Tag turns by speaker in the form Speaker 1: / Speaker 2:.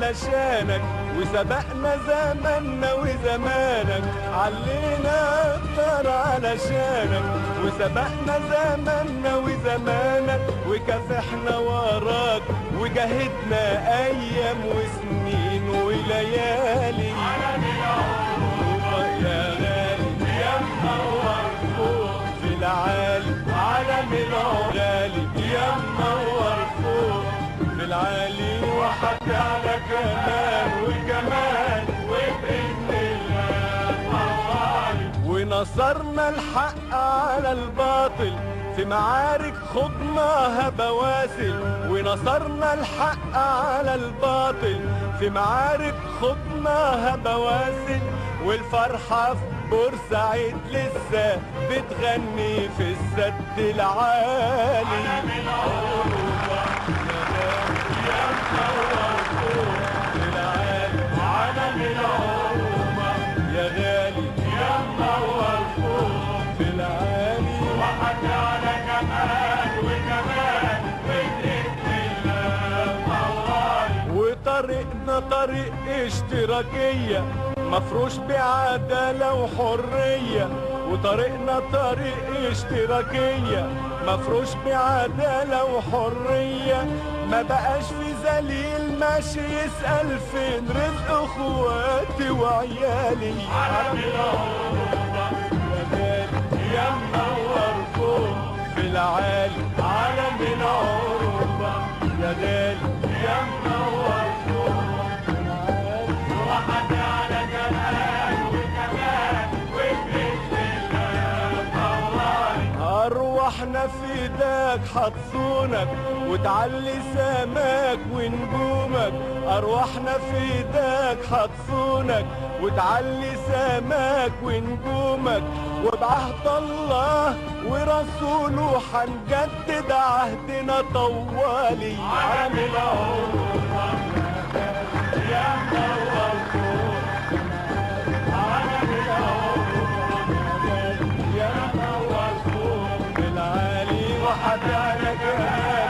Speaker 1: علشانك وسبقنا زماننا وزمانك علينا اكتر علشانك وسبقنا زماننا وزمانك وكافحنا وراك وجاهدنا ايام وسنين وليالي يا غالي يا منور فوق في العالي عالم الغالي يا منور فوق في العالي وحتى على كمان وكمان وبإذن الله ونصرنا الحق على الباطل في معارك خضناها بواسل ونصرنا الحق على الباطل في معارك خضناها بواسل والفرحة في بورسعيد لسه بتغني في السد العالي عالم العروبة يا غالي يا منور فوق في العالي وحتى على كمان وكمان وبإذن الله وطريقنا طريق اشتراكية مفروش بعدالة وحرية وطريقنا طريق اشتراكية مفروش بعدالة وحرية ما بقاش في ذليل ماشي يسأل فين رزق اخواتي وعيالي عالم العروبة يا غالي يا منور فوق في العالي عالم العروبة يا غالي يا منور فوق في العالي وحتى على جمال وكمان وبإذن الله أرواحنا في ايدك حتصونك وتعلي سماك ونجومك أرواحنا في ايدك حتصونك وتعلي سماك ونجومك وبعهد الله ورسوله حنجدد عهدنا طوالي عامل عمرك يا منور فوق عامل عمرك يا منور فوق العالي وحدانك